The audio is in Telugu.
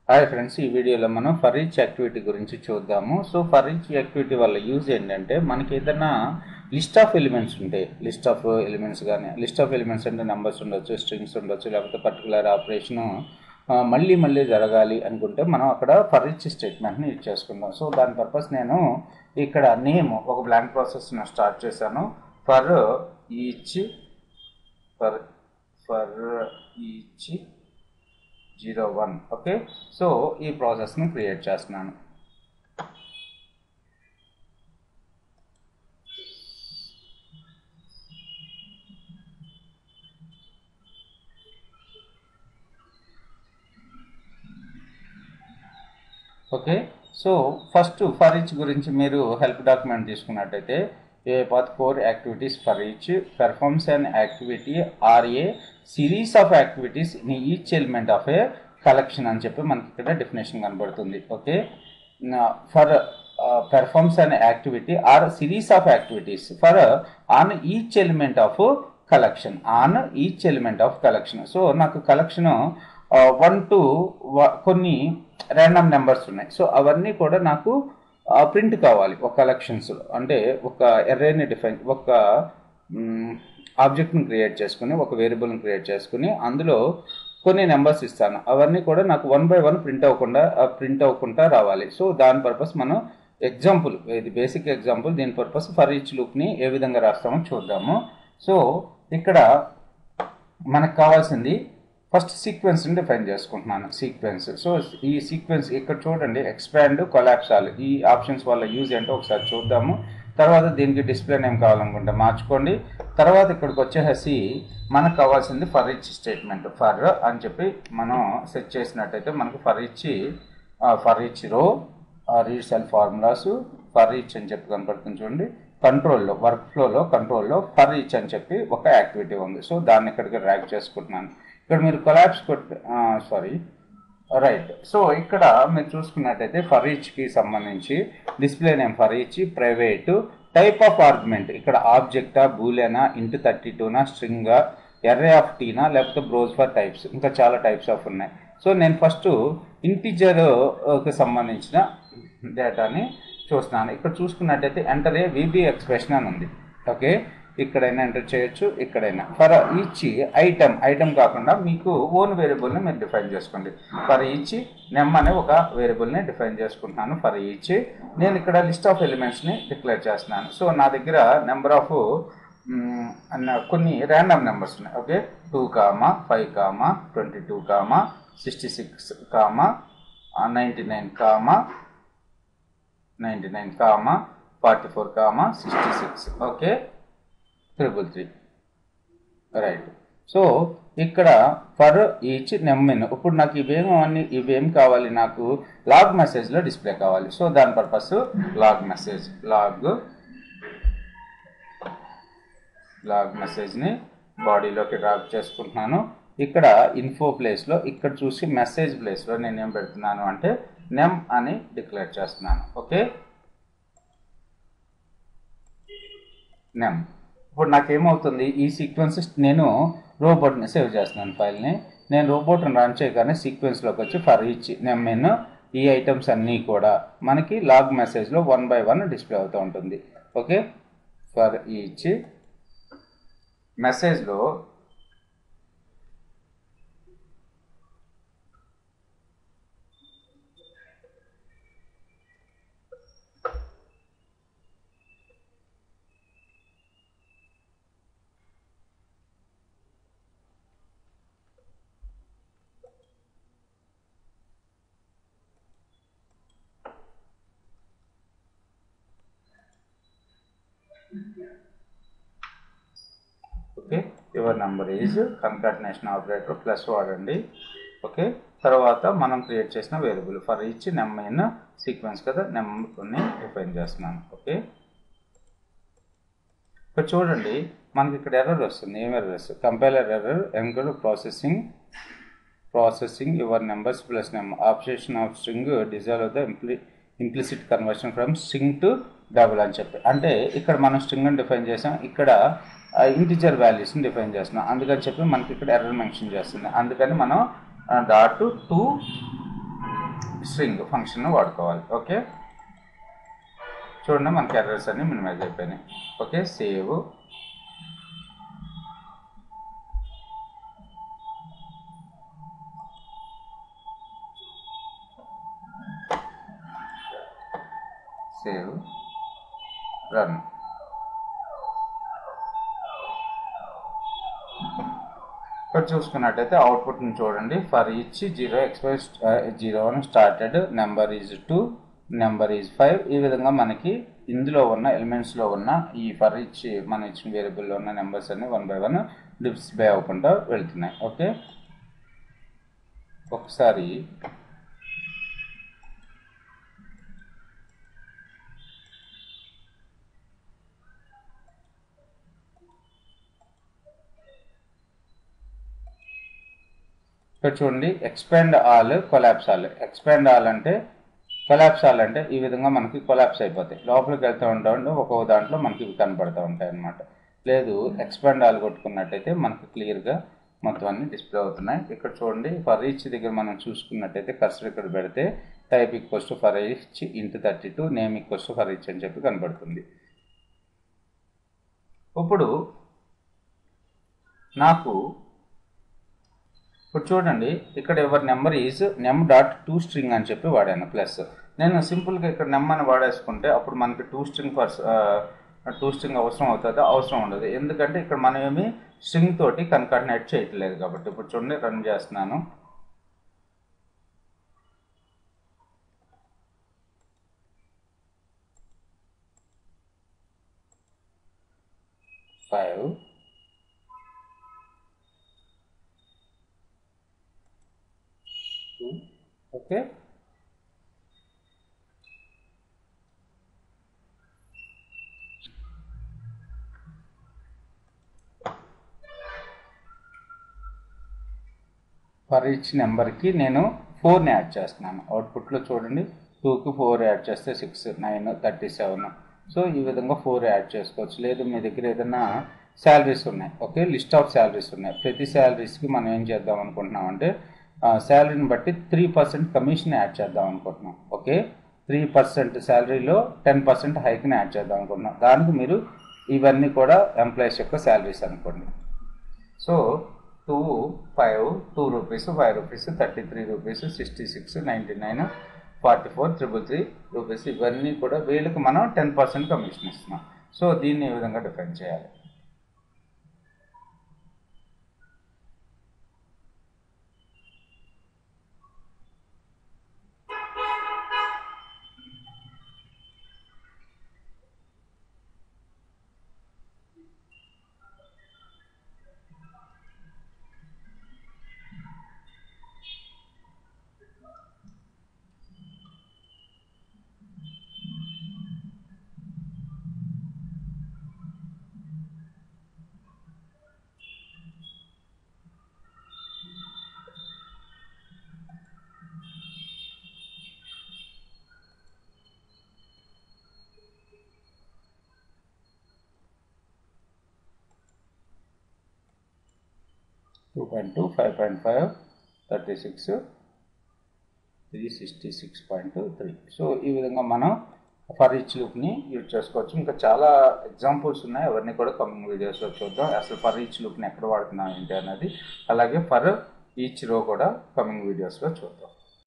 హాయ్ ఫ్రెండ్స్ ఈ వీడియోలో మనం ఫర్ ఈచ్ యాక్టివిటీ గురించి చూద్దాము సో ఫర్ ఈచ్ యాక్టివిటీ వల్ల యూజ్ ఏంటంటే మనకి ఏదైనా లిస్ట్ ఆఫ్ ఎలిమెంట్స్ ఉంటాయి లిస్ట్ ఆఫ్ ఎలిమెంట్స్ కానీ లిస్ట్ ఆఫ్ ఎలిమెంట్స్ అంటే నెంబర్స్ ఉండొచ్చు స్ట్రింగ్స్ ఉండొచ్చు లేకపోతే పర్టికులర్ ఆపరేషను మళ్ళీ మళ్ళీ జరగాలి అనుకుంటే మనం అక్కడ ఫర్ ఈచ్ స్టేట్మెంట్ని యూజ్ చేసుకుందాం సో దాని పర్పస్ నేను ఇక్కడ నేమ్ ఒక బ్లాంక్ ప్రాసెస్ స్టార్ట్ చేశాను for each for for each zero one okay so ఈ ప్రాసెస్ని క్రియేట్ చేస్తున్నాను okay so first for each గురించి మీరు హెల్ప్ డాక్యుమెంట్ తీసుకున్నట్టయితే a path core activities for each performs and activity are a series of activities in each element of a collection అని చెప్పి మనకి ఇక్కడ డెఫినేషన్ కనబడుతుంది okay for performs and activity are series of activities for on each element of collection on each element of collection so నాకు కలెక్షన్ వన్ టు కొన్ని ర్యాండమ్ నెంబర్స్ ఉన్నాయి సో అవన్నీ కూడా నాకు ప్రింట్ కావాలి ఒక కలెక్షన్స్లో అంటే ఒక ఎర్రేని డిఫైన్ ఒక ఆబ్జెక్ట్ని క్రియేట్ చేసుకుని ఒక వేరియబుల్ని క్రియేట్ చేసుకుని అందులో కొన్ని నెంబర్స్ ఇస్తాను అవన్నీ కూడా నాకు వన్ బై వన్ ప్రింట్ అవ్వకుండా ప్రింట్ అవ్వకుండా రావాలి సో దాని పర్పస్ మనం ఎగ్జాంపుల్ ఇది బేసిక్ ఎగ్జాంపుల్ దీని పర్పస్ ఫర్ ఈచ్ లుక్ని ఏ విధంగా రాస్తామో చూద్దాము సో ఇక్కడ మనకు కావాల్సింది ఫస్ట్ సీక్వెన్స్ని డిఫైన్ చేసుకుంటున్నాను సీక్వెన్స్ సో ఈ సీక్వెన్స్ ఇక్కడ చూడండి ఎక్స్పాండ్ కొలాప్సాల్ ఈ ఆప్షన్స్ వల్ల యూజ్ ఏంటో ఒకసారి చూద్దాము తర్వాత దీనికి డిస్ప్లే నేమ్ కావాలనుకుంటే మార్చుకోండి తర్వాత ఇక్కడికి వచ్చేసి మనకు కావాల్సింది ఫర్ ఇచ్ స్టేట్మెంట్ ఫర్ అని చెప్పి మనం సెట్ చేసినట్టయితే మనకు ఫర్ ఇచ్చి for each row read cell formulas for each అని చెప్పి కనపడుతుంది చూడండి కంట్రోల్లో వర్క్ ఫ్లోలో కంట్రోల్లో ఫర్ ఈచ్ అని చెప్పి ఒక యాక్టివిటీ ఉంది సో దాన్ని ఇక్కడికి ర్యాక్ చేసుకుంటున్నాను ఇక్కడ మీరు కొలాబ్స్ కొట్టి సారీ రైట్ సో ఇక్కడ మీరు చూసుకున్నట్టయితే ఫర్ ఈచ్కి సంబంధించి display name for each private type of argument ఇక్కడ ఆబ్జెక్టా బూలేనా ఇంటు థర్టీ టూనా స్ట్రింగా ఎర్రే ఆఫ్ టీనా లేకపోతే బ్రోజ్ ఫర్ టైప్స్ ఇంకా చాలా టైప్స్ ఆఫ్ ఉన్నాయి సో నేను ఫస్ట్ ఇంటిజర్కి సంబంధించిన డేటాని చూస్తున్నాను ఇక్కడ చూసుకున్నట్టయితే ఎంటర్ ఏ విబి ఎక్స్ప్రెషన్ అని ఉంది ఓకే ఇక్కడైనా ఎంటర్ చేయొచ్చు ఇక్కడైనా ఫర్ ఈచ్ ఐటమ్ ఐటమ్ కాకుండా మీకు ఓన్ వేరియబుల్ని మీరు డిఫైన్ చేసుకోండి ఫర్ ఈచ్ నెమ్ అనే ఒక వేరియబుల్ని డిఫైన్ చేసుకుంటున్నాను ఫర్ ఈచ్ నేను ఇక్కడ లిస్ట్ ఆఫ్ ఎలిమెంట్స్ని డిక్లేర్ చేస్తున్నాను సో నా దగ్గర నెంబర్ ఆఫ్ కొన్ని ర్యాండమ్ నెంబర్స్ ఉన్నాయి okay two comma five comma twenty two comma sixty six comma ninety nine comma ninety nine comma forty four comma sixty six okay triple three right so ఇక్కడ ఫర్ ఈచ్ నెమ్మిన్ ఇప్పుడు నాకు ఇవేమో అన్ని ఇవేం కావాలి నాకు లాగ్ మెసేజ్లో డిస్ప్లే కావాలి సో దాని purpose log message log log మెసేజ్ని బాడీలోకి డ్రాప్ చేసుకుంటున్నాను ఇక్కడ ఇన్ఫో ప్లేస్లో ఇక్కడ చూసి మెసేజ్ ప్లేస్లో నేను ఏం పెడుతున్నాను అంటే నెమ్ అని డిక్లేర్ చేస్తున్నాను ఓకే నెమ్ ఇప్పుడు నాకేమవుతుంది ఈ సీక్వెన్స్ నేను రోబోట్ని సేవ్ చేస్తున్నాను ఫైల్ని నేను రోబోట్ని రన్ చేయగానే సీక్వెన్స్లోకి వచ్చి ఫర్ ఈచ్ నెమ్ మెన్ ఈ ఐటమ్స్ అన్నీ కూడా మనకి లాగ్ మెసేజ్లో వన్ బై వన్ డిస్ప్లే అవుతూ ఉంటుంది ఓకే ఫర్ ఈచ్ మెసేజ్లో okay your number is concatenation operator plus వాడండి ఓకే తర్వాత మనం క్రియేట్ చేసిన వేరియబుల్ ఫర్ ఈచ్ నెమ్మైన సీక్వెన్స్ కదా నెంబర్ని డిఫైన్ చేస్తున్నాను ఓకే ఇక్కడ చూడండి మనకి ఇక్కడ ఎర్రర్ వస్తుంది ఏం ఎర్రర్ వస్తుంది కంపైలర్ ఎర్రర్ ఎంకర్ processing processing your numbers plus number option of string dissolve the impli implicit conversion from string to double అని చెప్పి అంటే ఇక్కడ మనం స్ట్రింగ్ అని డిఫైన్ చేసాం ఇక్కడ ఇంటిజర్ వాల్యూస్ని డిఫైన్ చేస్తున్నాం అందుకని చెప్పి మనకి ఇక్కడ ఎర్రర్ మెన్షన్ చేస్తుంది అందుకని మనం డాట్ టూ స్ట్రింగ్ ఫంక్షన్ వాడుకోవాలి ఓకే చూడండి మనకి ఎర్రర్స్ అన్ని మినిమైజ్ అయిపోయినాయి ఓకే సేవ్ సేవ్ రన్ ఇక్కడ చూసుకున్నట్టయితే అవుట్పుట్ని చూడండి for each zero expire zero one started number is two number is five ఈ విధంగా మనకి ఇందులో ఉన్న ఎలిమెంట్స్లో ఉన్న ఈ ఫర్ ఈచ్ మన ఇచ్చిన వేరియబుల్లో ఉన్న నెంబర్స్ అన్ని వన్ బై వన్ డిస్ప్లే అవ్వకుండా వెళ్తున్నాయి ఓకే ఒకసారి ఇక్కడ చూడండి expand all collapse all expand all అంటే కొలాప్స్ ఆల్ అంటే ఈ విధంగా మనకి కొలాప్స్ అయిపోతాయి లోపలికి వెళ్తూ ఉంటా ఉంటే ఒక్కొక్క దాంట్లో మనకి ఇవి కనపడుతూ ఉంటాయి అన్నమాట లేదు ఎక్స్పాండ్ ఆల్ కొట్టుకున్నట్టయితే మనకి క్లియర్గా మొత్తం అన్ని డిస్ప్లే అవుతున్నాయి ఇక్కడ చూడండి ఫర్ ఈచ్ దగ్గర మనం చూసుకున్నట్టయితే కర్సర్ ఇక్కడ పెడితే type equals to for each int thirty two name equals to for each అని చెప్పి కనబడుతుంది ఇప్పుడు నాకు ఇప్పుడు చూడండి ఇక్కడ ఎవరి number is num dot to string అని చెప్పి వాడాను ప్లస్ నేను సింపుల్గా ఇక్కడ నెమ్ అని వాడేసుకుంటే అప్పుడు మనకి టూ స్ట్రింగ్ ఫర్స్ టూ స్ట్రింగ్ అవసరం అవుతుందో అవసరం ఉండదు ఎందుకంటే ఇక్కడ మనం ఏమి స్ట్రింగ్ తోటి కన్కార్డినేట్ చేయట్లేదు కాబట్టి ఇప్పుడు చూడండి రన్ చేస్తున్నాను ఫైవ్ ఓకే ఫర్ ఈచ్ నెంబర్కి నేను ఫోర్ని యాడ్ చేస్తున్నాను అవుట్పుట్లో చూడండి టూకి ఫోర్ యాడ్ చేస్తే six nine thirty seven so ఈ విధంగా ఫోర్ యాడ్ చేసుకోవచ్చు లేదు మీ దగ్గర ఏదైనా శాలరీస్ ఉన్నాయి ఓకే లిస్ట్ ఆఫ్ శాలరీస్ ఉన్నాయి ప్రతి శాలరీస్కి మనం ఏం చేద్దాం అనుకుంటున్నాం అంటే శాలరీని బట్టి త్రీ పర్సెంట్ కమిషన్ యాడ్ చేద్దాం అనుకుంటున్నాం ఓకే త్రీ పర్సెంట్ శాలరీలో టెన్ పర్సెంట్ హైక్ని యాడ్ చేద్దాం అనుకుంటున్నాం దానికి మీరు ఇవన్నీ కూడా ఎంప్లాయీస్ యొక్క శాలరీస్ అనుకోండి so two five two rupees five rupees thirty three rupees sixty six ninety nine forty four triple three rupees ఇవన్నీ కూడా వీళ్ళకి మనం టెన్ పర్సెంట్ కమిషన్ ఇస్తున్నాం సో దీన్ని ఈ విధంగా డిఫైన్ చేయాలి two point two five point five thirty six three sixty six point three so ఈ విధంగా మనం ఫర్ ఈచ్ లుక్ని యూజ్ చేసుకోవచ్చు ఇంకా చాలా ఎగ్జాంపుల్స్ ఉన్నాయి అవన్నీ కూడా కమింగ్ వీడియోస్లో చూద్దాం అసలు ఫర్ ఈచ్ లుక్ని ఎక్కడ వాడుతున్నాం ఏంటి అనేది అలాగే ఫర్ ఈచ్ రో కూడా కమింగ్ వీడియోస్లో చూద్దాం